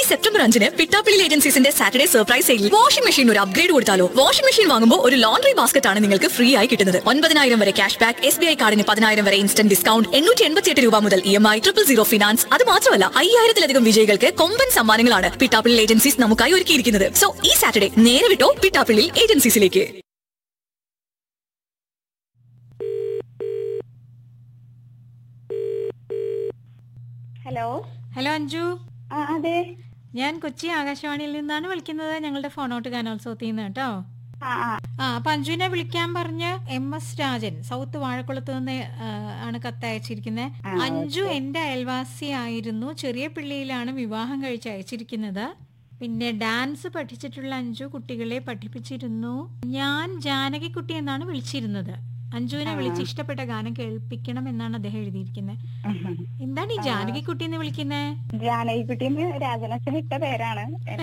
ഈ സെപ്റ്റംബർ അഞ്ചിന് പിട്ടാപ്പിള്ളി ഏജൻസീസിന്റെ സാറ്റർഡേ സർപ്രൈസ് സെയിലിൽ വാഷിംഗ് മെഷീൻ ഒരു അപ്ഗ്രേഡ് കൊടുത്താലോ വാഷിംഗ് മെഷീൻ വാങ്ങുമ്പോൾ ഒരു ലോണ്ടറി ബാസ്ക്കറ്റ് ആണ് നിങ്ങൾക്ക് ഫ്രീ ആയി കിട്ടുന്നത് ഒൻപതിനായിരം വരെ cash back S B I കാർഡിന് പതിനായിരം വരെ ഇൻസ്റ്റന്റ് ഡിസ്കൗണ്ട് എണ്ണൂറ്റി എൺപത്തിയെട്ട് രൂപ മുതൽ E M I triple zero finance അത് മാത്രമല്ല അയ്യായിരത്തിലധികം വിജയികൾക്ക് കൊമ്പൻ സമ്മാനങ്ങളാണ് പിട്ടാപ്പിള്ളി ഏജൻസീസ് നമുക്കായി ഒരുക്കിയിരിക്കുന്നത് സോ ഈ സാറ്റർഡേ നേരെ വിട്ടോ പിട്ടാപ്പിള്ളി ഏജൻസീസിലേക്ക് ഹലോ ഹലോ അഞ്ജു ആ അതെ ഞാൻ കൊച്ചി ആകാശവാണിയിൽ നിന്നാണ് വിളിക്കുന്നത് ഞങ്ങളുടെ ഫോണോട്ട് ഗാനോത്സവത്തിൽ നിന്ന് കേട്ടോ ആ ആ ആ അപ്പൊ അഞ്ജുവിനെ വിളിക്കാൻ പറഞ്ഞ് എം എസ് രാജൻ സൗത്ത് വാഴക്കുളത്ത് നിന്ന് ആ, ആണ് കത്തയച്ചിരിക്കുന്നത് ആ, അഞ്ജു എന്റെ അയൽവാസി ആയിരുന്നു ചെറിയ പിള്ളിയിലാണ് വിവാഹം കഴിച്ച് അയച്ചിരിക്കുന്നത് പിന്നെ ഡാൻസ് പഠിച്ചിട്ടുള്ള അഞ്ജു കുട്ടികളെ പഠിപ്പിച്ചിരുന്നു ഞാൻ ജാനകിക്കുട്ടി എന്നാണ് വിളിച്ചിരുന്നത് അഞ്ജുവിനെ വിളിച്ച് ഇഷ്ടപ്പെട്ട ഗാനം കേൾപ്പിക്കണം എന്നാണ് അദ്ദേഹം എഴുതിയിരിക്കുന്നത് എന്താണ് ഈ ജാനകിക്കുട്ടി എന്ന് വിളിക്കുന്നത് ജാനകിക്കുട്ടിന്ന് രാജനച്ഛൻ ഇട്ട പേരാണ്